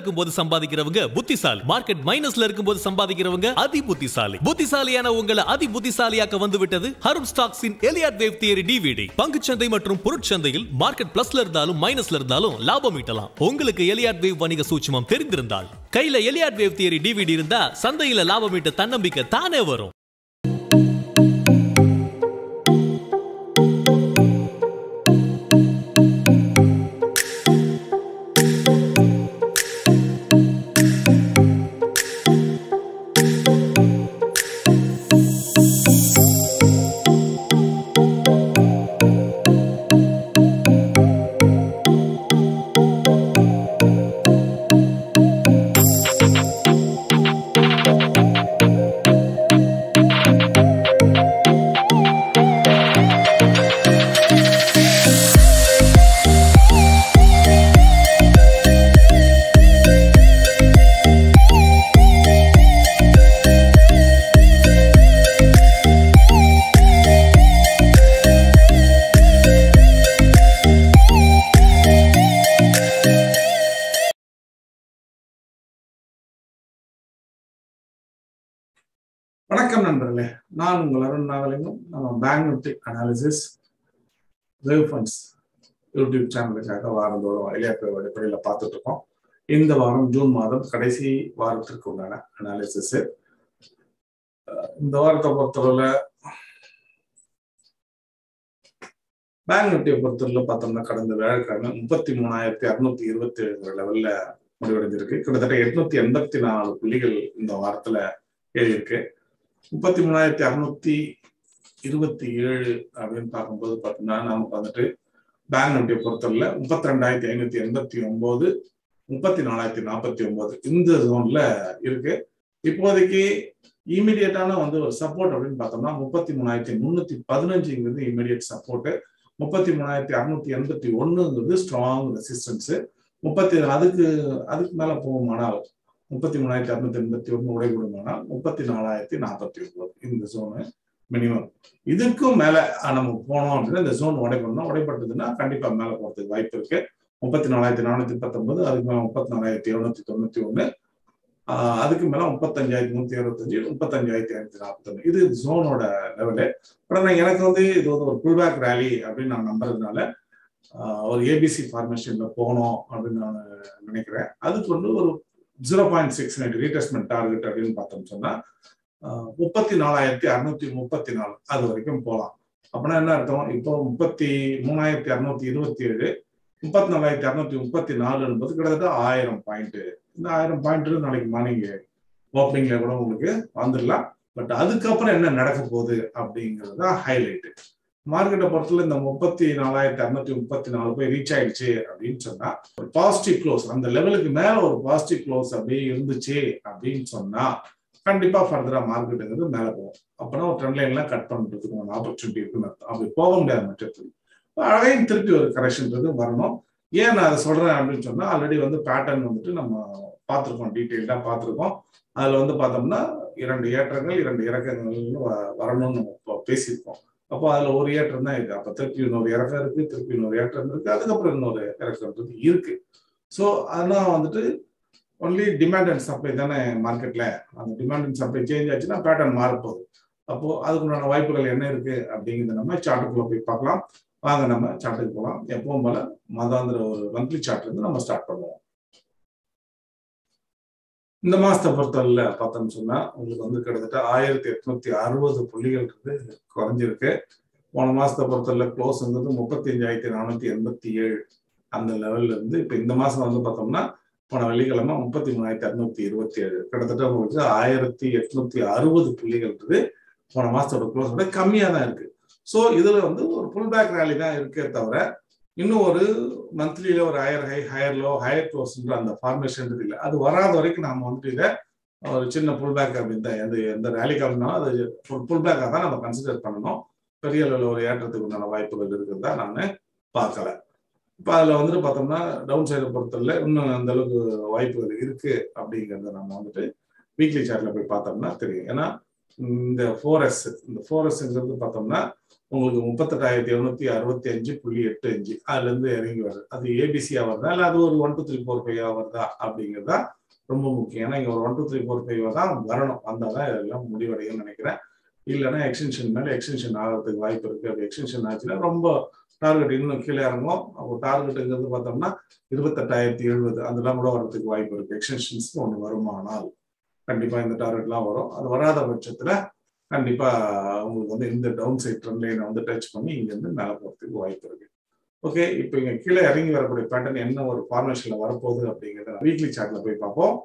இருக்கும்போது சம்பாதிக்கிறவங்க புத்திசாலி மார்க்கெட் மைனஸ்ல இருக்கும்போது சம்பாதிக்கிறவங்க அதி புத்திசாலி புத்திசாலியான உங்களை அதி புத்திசாலியாக்க வந்து விட்டது ஹரும் ஸ்டாக்ஸின் எலியாட் வேவ் தியரி டிவிடி பங்குச்சந்தை மற்றும் பொருட்சந்தையில் மார்க்கெட் பிளஸ்ல இருந்தாலும் மைனஸ்ல இருந்தாலும் லாபம் ஈட்டலாம் உங்களுக்கு எலியாட் வேவ் வணிக சூட்சமம் தெரிந்திருந்தால் கையில எலியாட் வேவ் தியரி டிவிடி இருந்தா சந்தையில லாபம் ஈட்ட தன்னம்பிக்கை தானே வரும் வணக்கம் நண்பர்களே நான் உங்கள் அருண் நாகலிங்கம் நம்ம bank nifty analysis wave funds YouTube சேனலுக்காக வாரந்தோறும் எளியாப்பை அடிப்படையில் பார்த்துட்டு இருக்கோம் இந்த வாரம் ஜூன் மாதம் கடைசி வாரத்திற்கு உண்டான அனாலிசிஸ் இந்த வாரத்தை பொறுத்தவரை பேங்க் நிஃப்டியை பொறுத்தவரை பார்த்தோம்னா கடந்த வியாழக்கிழமை முப்பத்தி மூணாயிரத்தி அறுநூத்தி இருபத்தி ஏழு லெவல்ல முடிவடைஞ்சிருக்கு கிட்டத்தட்ட எட்நூத்தி எண்பத்தி நாலு புள்ளிகள் இந்த வாரத்துல எழுதியிருக்கு முப்பத்தி மூணாயிரத்தி அறுநூத்தி இருபத்தி ஏழு அப்படின்னு பார்க்கும்போது பார்த்தோம்னா நமக்கு வந்துட்டு பேங்க் நிஃப்டியை பொறுத்தவரை முப்பத்தி ரெண்டாயிரத்தி ஐநூத்தி எண்பத்தி ஒன்பது முப்பத்தி நாலாயிரத்தி நாற்பத்தி ஒன்பது இந்த ஜோன்ல இருக்கு இப்போதைக்கு இமீடியட்டான வந்து ஒரு சப்போர்ட் அப்படின்னு பார்த்தோம்னா முப்பத்தி மூணாயிரத்தி முன்னூத்தி பதினஞ்சுங்கிறது இமீடியட் சப்போர்ட் முப்பத்தி மூணாயிரத்தி அறுநூத்தி எண்பத்தி ஒண்ணுங்கிறது ஸ்ட்ராங் ரெசிஸ்டன்ஸ் முப்பத்தி அதுக்கு அதுக்கு மேல போகுமானால் முப்பத்தி மூணாயிரத்தி அறுநூத்தி எண்பத்தி ஒண்ணு உடைவிடுமானால் முப்பத்தி நாலாயிரத்தி நாற்பத்தி ஒன்பது இந்த ஜோனு மினிமம் இதுக்கும் மேல நம்ம போனோம் அப்படின்னா இந்த ஜோன் உடைப்படணும் உடைப்பட்டதுன்னா கண்டிப்பா மேல போறதுக்கு வாய்ப்பு இருக்கு முப்பத்தி நாலாயிரத்தி நானூத்தி பத்தொன்பது அதுக்கு மேல முப்பத்தி நாலாயிரத்தி எழுநூத்தி தொண்ணூத்தி ஒண்ணு ஆஹ் அதுக்கு மேல முப்பத்தஞ்சாயிரத்தி நூத்தி இருபத்தஞ்சு முப்பத்தஞ்சாயிரத்தி ஐநூத்தி நாற்பத்தொன்னு இது ஜோனோட லெவலு உடனே எனக்கு வந்து இது வந்து ஒரு புல்பேக் ரேலி அப்படின்னு நான் நம்புறதுனால ஒரு ஏபிசி ஃபார்மேஷன்ல போகணும் அப்படின்னு நான் நினைக்கிறேன் அதுக்கு வந்து ஒரு zero point six nine retracement target அப்படின்னு பார்த்தோம்னு சொன்னா முப்பத்தி நாலாயிரத்தி அறுநூத்தி முப்பத்தி நாலு அது வரைக்கும் போகலாம் அப்படின்னா என்ன அர்த்தம் இப்போ முப்பத்தி மூணாயிரத்தி அறுநூத்தி இருபத்தி ஏழு முப்பத்தி நாலாயிரத்தி அறுநூத்தி முப்பத்தி நாலு என்பது கிட்டத்தட்ட ஆயிரம் பாயிண்ட் இந்த ஆயிரம் பாயிண்ட் நாளைக்கு மார்னிங் ஓப்பனிங்ல கூட உங்களுக்கு வந்துடலாம் பட் அதுக்கப்புறம் என்ன நடக்க போகுது அப்படிங்கிறது தான் ஹைலைட்டு மார்க்கெட்டை பொறுத்தல இந்த முப்பத்தி நாலாயிரத்தி அறுநூத்தி முப்பத்தி நாலு போய் ரீச் ஆயிடுச்சு அப்படின்னு சொன்னா ஒரு பாசிட்டிவ் க்ளோஸ் அந்த லெவலுக்கு மேல ஒரு பாசிட்டிவ் க்ளோஸ் அப்படியே இருந்துச்சு அப்படின்னு சொன்னா கண்டிப்பா ஃபர்தரா மார்க்கெட்டுங்கிறது மேல போகும் அப்பனா ஒரு ட்ரெண்ட் லைன்லாம் கட் பண்றதுக்கு ஒரு ஆப்பர்ச்சுனிட்டி இருக்குன்னு அர்த்தம் அப்படி போக முடியாத பட்சத்தில் அதையும் திருப்பி ஒரு கரெக்ஷன்றது வரணும் ஏன் நான் அதை சொல்றேன் அப்படின்னு சொன்னா ஆல்ரெடி வந்து பேட்டர்ன் வந்துட்டு நம்ம பார்த்துருக்கோம் டீட்டெயில்டா பார்த்துருக்கோம் அதுல வந்து பார்த்தோம்னா இரண்டு ஏற்றங்கள் இரண்டு இறக்கங்கள் வரணும்னு நம்ம பேசியிருக்கோம் அப்போ அதுல ஒரு ஏற்றம் தான் இருக்கு அப்ப திருப்பி இன்னொரு இறக்கம் இருக்கு திருப்பி இன்னொரு ஏற்றம் இருக்கு அதுக்கப்புறம் இன்னொரு இறக்கம்ன்றது இருக்கு ஸோ அதெல்லாம் வந்துட்டு ஒன்லி டிமாண்ட் அண்ட் சப்ளை தானே மார்க்கெட்ல அந்த டிமாண்ட் அண்ட் சப்ளை சேஞ்ச் ஆச்சுன்னா பேட்டர்ன் மாறப்போகுது அப்போ அதுக்குண்டான வாய்ப்புகள் என்ன இருக்கு அப்படிங்கிறத நம்ம சார்ட்டுக்குள்ள போய் பார்க்கலாம் வாங்க நம்ம சார்ட்டுக்கு போகலாம் எப்பவும் போல மாதாந்திர ஒரு மந்த்லி சார்ட் இருந்து நம்ம ஸ்டார்ட் பண்ணுவோம் இந்த மாசத்தை பொறுத்தவரையில பார்த்தோம்னு சொன்னா உங்களுக்கு வந்து கிட்டத்தட்ட ஆயிரத்தி எட்நூத்தி அறுபது புள்ளிகள் இருந்து குறைஞ்சிருக்கு போன மாசத்தை பொறுத்தவரை க்ளோஸ்ங்கிறது முப்பத்தி அஞ்சாயிரத்தி நானூத்தி எண்பத்தி ஏழு அந்த லெவல்ல இருந்து இப்ப இந்த மாசம் வந்து பார்த்தோம்னா போன வெள்ளிக்கிழமை முப்பத்தி மூணாயிரத்தி அறுநூத்தி இருபத்தி ஏழு கிட்டத்தட்ட உங்களுக்கு ஆயிரத்தி எட்நூத்தி அறுபது புள்ளிகள் இருக்குது போன மாசத்தோட க்ளோஸ் விட கம்மியா தான் இருக்கு ஸோ இதுல வந்து ஒரு புல் பேக் ரேலி தான் இருக்கே தவிர இன்னும் ஒரு மந்த்லியில ஒரு higher high higher low higher க்ளோஸ்ன்ற அந்த ஃபார்மேஷன் இல்லை அது வராத வரைக்கும் நாம வந்துட்டு இதை ஒரு சின்ன புல் பேக் அப்படின்னு தான் எந்த எந்த ரேலி காலம்னாலும் அது ஒரு புல் பேக்காக தான் நம்ம கன்சிடர் பண்ணணும் பெரிய அளவில் ஒரு ஏற்றத்துக்கு உண்டான வாய்ப்புகள் இருக்குதா நான் பார்க்கல இப்போ அதில் வந்துட்டு பார்த்தோம்னா டவுன் சைடை பொறுத்தவரை இன்னும் அந்த அளவுக்கு வாய்ப்புகள் இருக்கு அப்படிங்கிறத நம்ம வந்துட்டு வீக்லி சார்ட்ல போய் பார்த்தோம்னா தெரியும் ஏன்னா இந்த ஃபோர் எஸ் இந்த ஃபோர் எஸ்ங்கிறது பார்த்தோம்னா உங்களுக்கு முப்பத்தெட்டாயிரத்தி எழுநூத்தி அறுபத்தி அஞ்சு புள்ளி எட்டு அஞ்சு அதுல இருந்து இறங்கி வருது அது ஏபிசியா வருதா இல்ல அது ஒரு one two three four five வருதா அப்படிங்கிறதா ரொம்ப முக்கியம் ஏன்னா இங்க ஒரு one two three four five தான் வரணும் வந்தாதான் இதெல்லாம் முடிவடையும் நினைக்கிறேன் இல்லைன்னா எக்ஸ்டென்ஷன் மேல எக்ஸ்டென்ஷன் ஆகிறதுக்கு வாய்ப்பு இருக்கு அப்படி எக்ஸ்டென்ஷன் ஆச்சுன்னா ரொம்ப டார்கெட் இன்னும் கீழே இறங்கும் அப்போ டார்கெட்டுங்கிறது பார்த்தோம்னா இருபத்தெட்டாயிரத்தி எழுபது அதெல்லாம் கூட வரதுக்கு வாய்ப்பு இருக்கு எக்ஸ்டென்ஷன்ஸ் ஒன்று வருமானால் கண்டிப்பா இந்த டார்கெட்லாம் வரும் அது வராத பட்சத்துல கண்டிப்பா உங்களுக்கு வந்து இந்த டவுன் சைட் ட்ரெண்ட் லைனை வந்து டச் பண்ணி இங்க இருந்து மேலே போறதுக்கு வாய்ப்பு இருக்கு ஓகே இப்போ இங்க கீழே இறங்கி வரக்கூடிய பேட்டர்ன் என்ன ஒரு ஃபார்மேஷன்ல வரப்போகுது அப்படிங்கிறத வீக்லி சார்ட்ல போய் பார்ப்போம்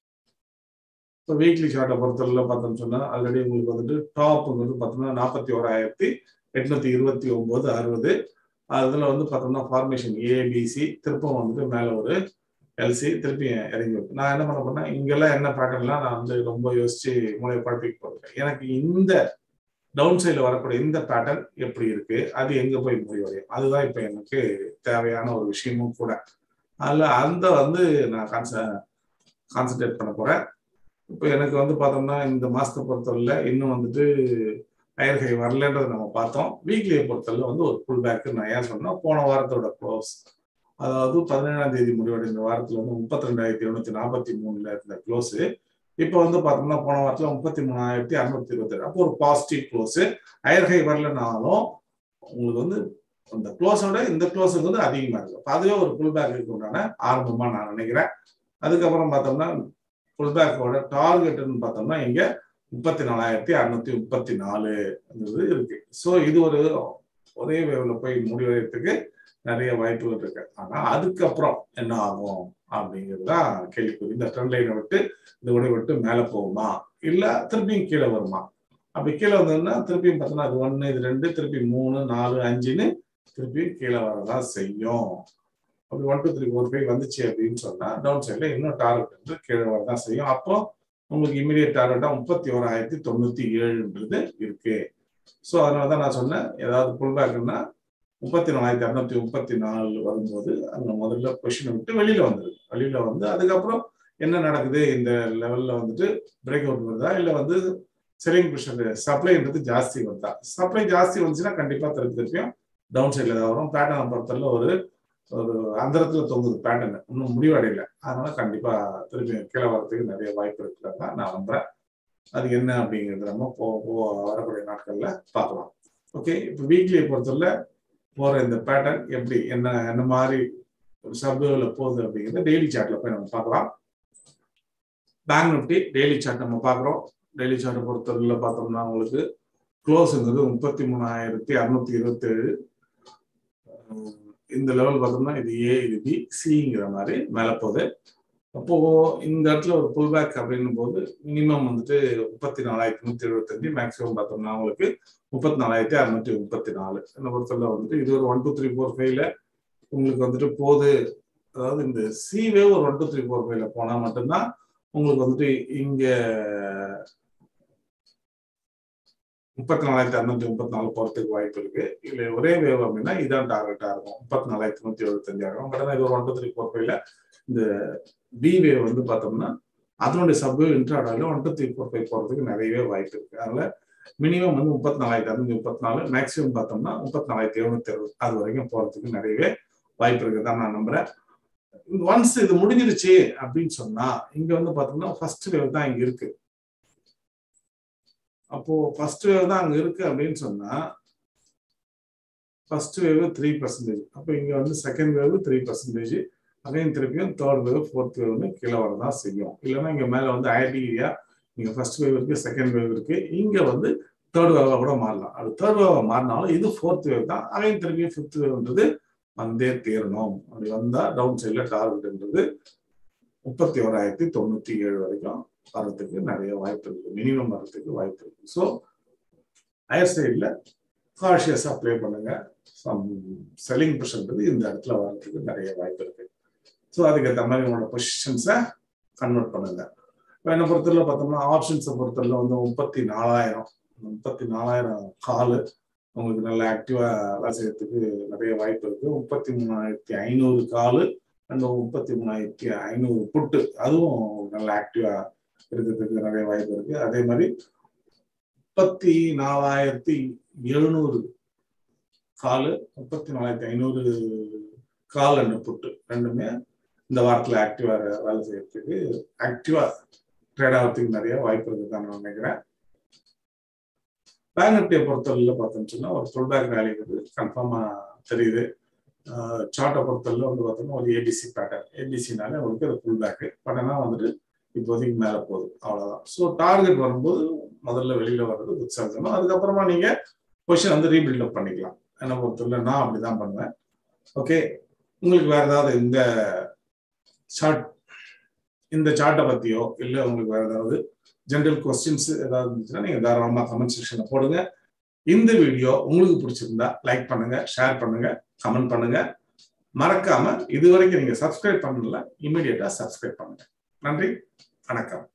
இப்போ வீக்லி சார்ட்டை பொறுத்தவரை பார்த்தோம்னு சொன்னா ஆல்ரெடி உங்களுக்கு வந்துட்டு டாப்ங்கிறது பார்த்தோம்னா நாற்பத்தி ஓராயிரத்தி எட்நூத்தி இருபத்தி ஒன்பது அறுபது அதுல வந்து பார்த்தோம்னா ஃபார்மேஷன் ஏபிசி திருப்பம் வந்துட்டு மேல ஒரு எல்சி திருப்பி இறங்கி வருது நான் என்ன பண்ண போறேன்னா இங்கெல்லாம் என்ன பேட்டர்ன்லாம் நான் வந்து ரொம்ப யோசிச்சு மூளை பழப்பிக்க போறேன் எனக்கு இந்த டவுன் சைடில் வரக்கூடிய இந்த பேட்டர்ன் எப்படி இருக்கு அது எங்க போய் முடிவடையும் அதுதான் இப்போ எனக்கு தேவையான ஒரு விஷயமும் கூட அதில் அந்த வந்து நான் கான்ச கான்சன்ட்ரேட் பண்ண போறேன் இப்போ எனக்கு வந்து பார்த்தோம்னா இந்த மாசத்தை பொறுத்தவரையில இன்னும் வந்துட்டு ஹையர் ஹை வரலன்றதை நம்ம பார்த்தோம் வீக்லியை பொறுத்தவரை வந்து ஒரு புல் பேக் நான் ஏன் சொன்னா போன வாரத்தோட க்ளோஸ் அதாவது பதினேழாம் தேதி முடிவடைந்த வாரத்துல வந்து முப்பத்தி ரெண்டாயிரத்தி எழுநூத்தி நாற்பத்தி மூணுல இருந்த க்ளோஸ் இப்போ வந்து பார்த்தோம்னா போன வாரத்துல முப்பத்தி மூணாயிரத்தி அறுநூத்தி இருபத்தி அப்போ ஒரு பாசிட்டிவ் க்ளோஸ் ஹையர் ஹை வரலனாலும் உங்களுக்கு வந்து அந்த க்ளோஸோட இந்த க்ளோஸ் வந்து அதிகமா இருக்கு அப்போ அதுவே ஒரு புல் பேக்கு உண்டான ஆரம்பமா நான் நினைக்கிறேன் அதுக்கப்புறம் பார்த்தோம்னா புல் பேக்கோட டார்கெட்னு பார்த்தோம்னா இங்க முப்பத்தி நாலாயிரத்தி அறுநூத்தி முப்பத்தி நாலு இருக்கு ஸோ இது ஒரு ஒரே வேவ்ல போய் முடிவடைறதுக்கு நிறைய வாய்ப்புகள் இருக்கு ஆனா அதுக்கப்புறம் என்ன ஆகும் அப்படிங்கிறது தான் கேள்விக்குறி இந்த ட்ரெண்ட் லைனை விட்டு இந்த உடை விட்டு மேல போகுமா இல்ல திருப்பியும் கீழே வருமா அப்படி கீழே வந்ததுன்னா திருப்பியும் பார்த்தோம்னா அது ஒன்னு இது ரெண்டு திருப்பி மூணு நாலு அஞ்சுன்னு திருப்பியும் கீழே வரதான் செய்யும் அப்படி one two three four five வந்துச்சு அப்படின்னு சொன்னா டவுன் சைட்ல இன்னும் டார்கெட் வந்து கீழே வரதான் செய்யும் அப்போ உங்களுக்கு இமீடியட் டார்கெட்டா முப்பத்தி ஓராயிரத்தி தொண்ணூத்தி ஏழுன்றது இருக்கு ஸோ அதனால தான் நான் சொன்னேன் ஏதாவது புல் பேக்குன்னா முப்பத்தி நாலாயிரத்தி அறுநூத்தி முப்பத்தி நாலு வரும்போது அங்க முதல்ல கொஷினை விட்டு வெளியில வந்துருக்கு வெளியில வந்து அதுக்கப்புறம் என்ன நடக்குது இந்த லெவல்ல வந்துட்டு பிரேக் அவுட் வருதா இல்ல வந்து செல்லிங் ப்ரெஷர் சப்ளைன்றது ஜாஸ்தி வருதா சப்ளை ஜாஸ்தி வந்துச்சுன்னா கண்டிப்பா திருப்பி திருப்பியும் டவுன் சைட்ல தான் வரும் பேட்டர்னை பொறுத்தவரை ஒரு ஒரு அந்தரத்துல தொங்குது பேட்டர்ன் இன்னும் முடிவடையல அதனால கண்டிப்பா திருப்பி கீழே வரதுக்கு நிறைய வாய்ப்பு இருக்கிறதா நான் நம்புறேன் அது என்ன அப்படிங்கிறது நம்ம போ வரக்கூடிய நாட்கள்ல பார்க்கலாம் ஓகே இப்போ வீக்லியை பொறுத்தவரை போற இந்த பேட்டர்ன் எப்படி என்ன என்ன மாதிரி ஒரு சப்வேல போகுது அப்படிங்கிறத டெய்லி சார்ட்ல போய் நம்ம பார்க்கலாம் பேங்க் நிப்டி டெய்லி சார்ட் நம்ம பார்க்குறோம் டெய்லி சார்ட்டை பொறுத்தவரையில் பார்த்தோம்னா உங்களுக்கு க்ளோஸுங்கிறது முப்பத்தி மூணாயிரத்தி அறுநூத்தி இருபத்தேழு இந்த லெவல் பார்த்தோம்னா இது ஏ இது பி சிங்கிற மாதிரி மேலே போகுது அப்போ இந்த இடத்துல ஒரு புல் பேக் அப்படின்னும் போது மினிமம் வந்துட்டு முப்பத்தி நாலாயிரத்தி நூத்தி எழுபத்தஞ்சு மேக்ஸிமம் பார்த்தோம்னா உங்களுக்கு முப்பத்தி நாலாயிரத்தி அறுநூத்தி முப்பத்தி நாலு என்னை பொறுத்தவரை வந்துட்டு இது ஒரு ஒன் டூ த்ரீ ஃபோர் ஃபைவ்ல உங்களுக்கு வந்துட்டு போகுது அதாவது இந்த சிவே ஒரு ஒன் டூ த்ரீ ஃபோர் ஃபைவ்ல போனா மட்டும்தான் உங்களுக்கு வந்துட்டு இங்க முப்பத்தி நாலாயிரத்தி அறுநூத்தி முப்பத்தி நாலு போறதுக்கு வாய்ப்பு இருக்கு இல்ல ஒரே வேவ் அப்படின்னா இதான் டார்கெட்டா இருக்கும் முப்பத்தி நாலாயிரத்தி நூத்தி எழுபத்தஞ்சு ஆகும் பட் இது ஒரு ஒன் டூ த்ரீ ஃபோர் ஃபைவ்ல இந்த பி வேவ் வந்து பார்த்தோம்னா அதனுடைய சப்வே இன்ட்ராடால one two three four five போறதுக்கு நிறையவே வாய்ப்பு இருக்கு அதனால மினிமம் வந்து முப்பத்தி நாலாயிரத்தி அறுநூத்தி முப்பத்தி நாலு மேக்ஸிமம் பார்த்தோம்னா முப்பத்தி நாலாயிரத்தி எழுநூத்தி அறுபது அது வரைக்கும் போறதுக்கு நிறையவே வாய்ப்பு இருக்குதான் நான் நம்புறேன் ஒன்ஸ் இது முடிஞ்சிருச்சு அப்படின்னு சொன்னா இங்க வந்து பார்த்தோம்னா ஃபர்ஸ்ட் வேவ் தான் இங்க இருக்கு அப்போ ஃபர்ஸ்ட் வேவ் தான் அங்க இருக்கு அப்படின்னு சொன்னா ஃபர்ஸ்ட் வேவ் த்ரீ பர்சன்டேஜ் அப்போ இங்க வந்து செகண்ட் வேவ் த்ரீ பர்சன்டேஜ் அதையும் திருப்பியும் தேர்ட் வேவ் ஃபோர்த் வேவ்னு கீழே வரதான் செய்யும் இல்லைன்னா இங்க மேல வந்து ஐடி ஏரியா இங்க ஃபர்ஸ்ட் வேவ் இருக்கு செகண்ட் வேவ் இருக்கு இங்க வந்து தேர்ட் வேவா கூட மாறலாம் அது தேர்ட் வேவா மாறினாலும் இது ஃபோர்த் வேவ் தான் அதையும் திருப்பியும் ஃபிஃப்த் வேவ்ன்றது வந்தே தீரணும் அப்படி வந்தா டவுன் சைட்ல டார்கெட்ன்றது முப்பத்தி ஓராயிரத்தி தொண்ணூத்தி ஏழு வரைக்கும் வர்றதுக்கு நிறைய வாய்ப்பு இருக்கு மினிமம் வர்றதுக்கு வாய்ப்பு இருக்கு ஸோ ஹையர் சைட்ல காஷியஸா ப்ளே பண்ணுங்க சம் செல்லிங் ப்ரெஷர்ன்றது இந்த இடத்துல வர்றதுக்கு நிறைய வாய்ப்பு இருக்கு ஸோ அதுக்கேற்ற மாதிரி உங்களோட பொசிஷன்ஸை கன்வெர்ட் பண்ணுங்க இப்போ என்னை பொறுத்தவரை பார்த்தோம்னா ஆப்ஷன்ஸை பொறுத்தவரை வந்து முப்பத்தி நாலாயிரம் முப்பத்தி நாலாயிரம் காலு உங்களுக்கு நல்ல ஆக்டிவா வேலை செய்யறதுக்கு நிறைய வாய்ப்பு இருக்கு முப்பத்தி மூணாயிரத்தி ஐநூறு காலு அண்ட் முப்பத்தி மூணாயிரத்தி ஐநூறு புட்டு அதுவும் நல்ல ஆக்டிவா இருக்கிறதுக்கு நிறைய வாய்ப்பு இருக்கு அதே மாதிரி முப்பத்தி நாலாயிரத்தி எழுநூறு காலு முப்பத்தி நாலாயிரத்தி ஐநூறு கால் அண்ட் புட்டு ரெண்டுமே இந்த வாரத்தில் ஆக்டிவா வேலை செய்யறதுக்கு ஆக்டிவா ட்ரேட் ஆகிறதுக்கு நிறைய வாய்ப்பு இருக்குதான் நான் நினைக்கிறேன் பேங்க் நிஃப்டியை பொறுத்தவரையில் பார்த்தோம்னு சொன்னா ஒரு ஃபுல் பேக் ரேலி வந்து கன்ஃபார்மா தெரியுது சார்ட்டை பொறுத்தவரையில் வந்து பார்த்தோம்னா ஒரு ஏபிசி பேட்டர்ன் ஏபிசினாலே உங்களுக்கு அது ஃபுல் பேக்கு பட் ஆனால் வந்துட்டு இப்போதைக்கு மேலே போகுது அவ்வளோதான் ஸோ டார்கெட் வரும்போது முதல்ல வெளியில வர்றது உற்சாகமா அதுக்கப்புறமா நீங்க பொசிஷன் வந்து ரீபில்டப் பண்ணிக்கலாம் என்னை பொறுத்தவரை நான் அப்படிதான் பண்ணுவேன் ஓகே உங்களுக்கு வேற ஏதாவது இந்த சார்ட் இந்த சார்ட்டை பத்தியோ இல்லை உங்களுக்கு வேற ஏதாவது ஜென்ரல் கொஸ்டின்ஸ் ஏதாவது இருந்துச்சுன்னா நீங்க தாராளமா கமெண்ட் செக்ஷன்ல போடுங்க இந்த வீடியோ உங்களுக்கு பிடிச்சிருந்தா லைக் பண்ணுங்க ஷேர் பண்ணுங்க கமெண்ட் பண்ணுங்க மறக்காம இது வரைக்கும் நீங்க சப்ஸ்கிரைப் பண்ணல இமீடியட்டா சப்ஸ்கிரைப் பண்ணுங்க நன்றி வணக்கம்